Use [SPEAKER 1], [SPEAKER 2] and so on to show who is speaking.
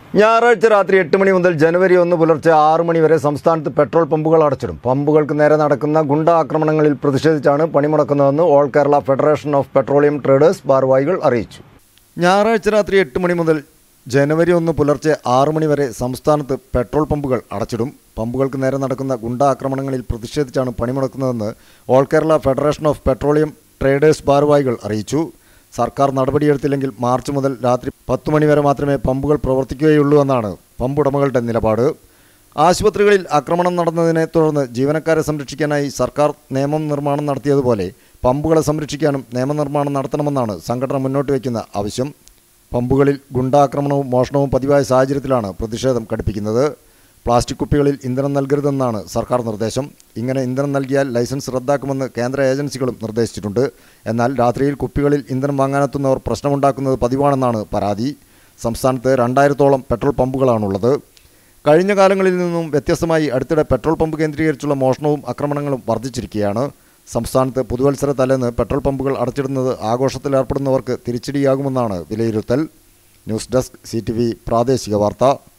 [SPEAKER 1] ഞായറാഴ്ച രാത്രി എട്ട് മണി മുതൽ ജനുവരി ഒന്ന് പുലർച്ചെ ആറ് മണി വരെ സംസ്ഥാനത്ത് പെട്രോൾ പമ്പുകൾ അടച്ചിടും പമ്പുകൾക്ക് നേരെ നടക്കുന്ന ഗുണ്ട ആക്രമണങ്ങളിൽ പ്രതിഷേധിച്ചാണ് പണിമുടക്കുന്നതെന്ന് all Kerala federation of petroleum traders ഭാരവാഹികൾ അറിയിച്ചു ഞായറാഴ്ച രാത്രി എട്ട് മണി മുതൽ ജനുവരി ഒന്ന് പുലർച്ചെ ആറ് മണി വരെ സംസ്ഥാനത്ത് പെട്രോൾ പമ്പുകൾ അടച്ചിടും പമ്പുകൾക്ക് നേരെ നടക്കുന്ന ഗുണ്ട ആക്രമണങ്ങളിൽ പ്രതിഷേധിച്ചാണ് പണിമുടക്കുന്നതെന്ന് all Kerala federation of petroleum traders ഭാരവാഹികൾ അറിയിച്ചു സർക്കാർ നടപടിയെടുത്തില്ലെങ്കിൽ മാർച്ച് മുതൽ രാത്രി പത്ത് മണി വരെ മാത്രമേ പമ്പുകൾ പ്രവർത്തിക്കുകയുള്ളൂ എന്നാണ് പമ്പുടമകളുടെ നിലപാട് ആശുപത്രികളിൽ ആക്രമണം നടന്നതിനെ തുടർന്ന് ജീവനക്കാരെ സംരക്ഷിക്കാനായി സർക്കാർ നിയമം നിർമ്മാണം നടത്തിയതുപോലെ പമ്പുകളെ സംരക്ഷിക്കാനും നിയമനിർമ്മാണം നടത്തണമെന്നാണ് സംഘടന മുന്നോട്ട് വയ്ക്കുന്ന ആവശ്യം പമ്പുകളിൽ ഗുണ്ടാക്രമണവും മോഷണവും പതിവായ സാഹചര്യത്തിലാണ് പ്രതിഷേധം ഘടിപ്പിക്കുന്നത് പ്ലാസ്റ്റിക് കുപ്പികളിൽ ഇന്ധനം നൽകരുതെന്നാണ് സർക്കാർ നിർദ്ദേശം ഇങ്ങനെ ഇന്ധനം നൽകിയാൽ ലൈസൻസ് റദ്ദാക്കുമെന്ന് കേന്ദ്ര ഏജൻസികളും നിർദ്ദേശിച്ചിട്ടുണ്ട് എന്നാൽ രാത്രിയിൽ കുപ്പികളിൽ ഇന്ധനം വാങ്ങാനെത്തുന്നവർ പ്രശ്നമുണ്ടാക്കുന്നത് പതിവാണെന്നാണ് പരാതി സംസ്ഥാനത്ത് രണ്ടായിരത്തോളം പെട്രോൾ പമ്പുകളാണുള്ളത് കഴിഞ്ഞ കാലങ്ങളിൽ നിന്നും വ്യത്യസ്തമായി അടുത്തിടെ പെട്രോൾ പമ്പ് കേന്ദ്രീകരിച്ചുള്ള മോഷണവും ആക്രമണങ്ങളും വർദ്ധിച്ചിരിക്കുകയാണ് സംസ്ഥാനത്ത് പുതുവത്സര തലേന്ന് പെട്രോൾ പമ്പുകൾ അടച്ചിടുന്നത് ആഘോഷത്തിലേർപ്പെടുന്നവർക്ക് തിരിച്ചടിയാകുമെന്നാണ് വിലയിരുത്തൽ ന്യൂസ് ഡെസ്ക് സി പ്രാദേശിക വാർത്ത